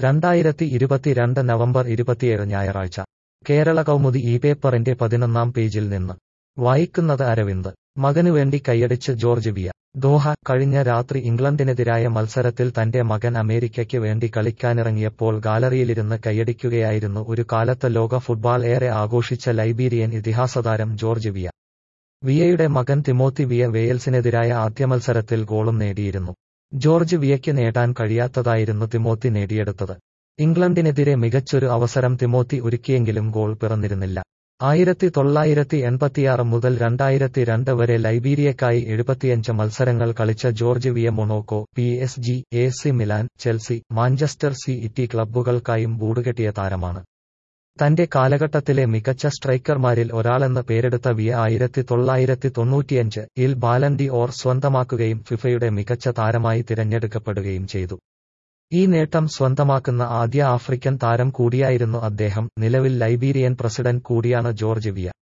രണ്ടായിരത്തി ഇരുപത്തിരണ്ട് നവംബർ ഇരുപത്തിയേഴ് ഞായറാഴ്ച കേരള കൗമുദി ഈ പേപ്പറിന്റെ പതിനൊന്നാം പേജിൽ നിന്ന് വായിക്കുന്നത് അരവിന്ദ് മകനു വേണ്ടി കൈയടിച്ച് ജോർജ് വിയ ദോഹ കഴിഞ്ഞ രാത്രി ഇംഗ്ലണ്ടിനെതിരായ മത്സരത്തിൽ തന്റെ മകൻ അമേരിക്കയ്ക്ക് വേണ്ടി കളിക്കാനിറങ്ങിയപ്പോൾ ഗാലറിയിലിരുന്ന് കൈയടിക്കുകയായിരുന്നു ഒരു കാലത്ത് ലോക ഫുട്ബാൾ ഏറെ ആഘോഷിച്ച ലൈബീരിയൻ ഇതിഹാസതാരം ജോർജ് വിയ വിയയുടെ മകൻ തിമോത്തി വിയ വെയിൽസിനെതിരായ ആദ്യ മത്സരത്തിൽ ഗോളും നേടിയിരുന്നു ജോർജ് വിയയ്ക്ക് നേടാൻ കഴിയാത്തതായിരുന്നു തിമോത്തി നേടിയെടുത്തത് ഇംഗ്ലണ്ടിനെതിരെ മികച്ചൊരു അവസരം തിമോത്തി ഒരുക്കിയെങ്കിലും ഗോൾ പിറന്നിരുന്നില്ല ആയിരത്തി തൊള്ളായിരത്തി എൺപത്തിയാറ് മുതൽ രണ്ടായിരത്തി രണ്ട് വരെ ലൈബീരിയക്കായി എഴുപത്തിയഞ്ച് മത്സരങ്ങൾ കളിച്ച George Weah Monaco P S G A C Milan Chelsea Manchester City ക്ലബ്ബുകൾക്കായും ബൂടുകെട്ടിയ താരമാണ് തന്റെ കാലഘട്ടത്തിലെ മികച്ച സ്ട്രൈക്കർമാരിൽ ഒരാളെന്ന് പേരെടുത്ത വിയ ആയിരത്തി തൊള്ളായിരത്തി തൊണ്ണൂറ്റിയഞ്ച് ഇൽ ബാലൻഡി ഓർ സ്വന്തമാക്കുകയും ഫിഫയുടെ മികച്ച താരമായി തിരഞ്ഞെടുക്കപ്പെടുകയും ചെയ്തു ഈ നേട്ടം സ്വന്തമാക്കുന്ന ആദ്യ ആഫ്രിക്കൻ താരം കൂടിയായിരുന്നു അദ്ദേഹം നിലവിൽ ലൈബീരിയൻ പ്രസിഡന്റ് കൂടിയാണ് ജോർജ് വിയ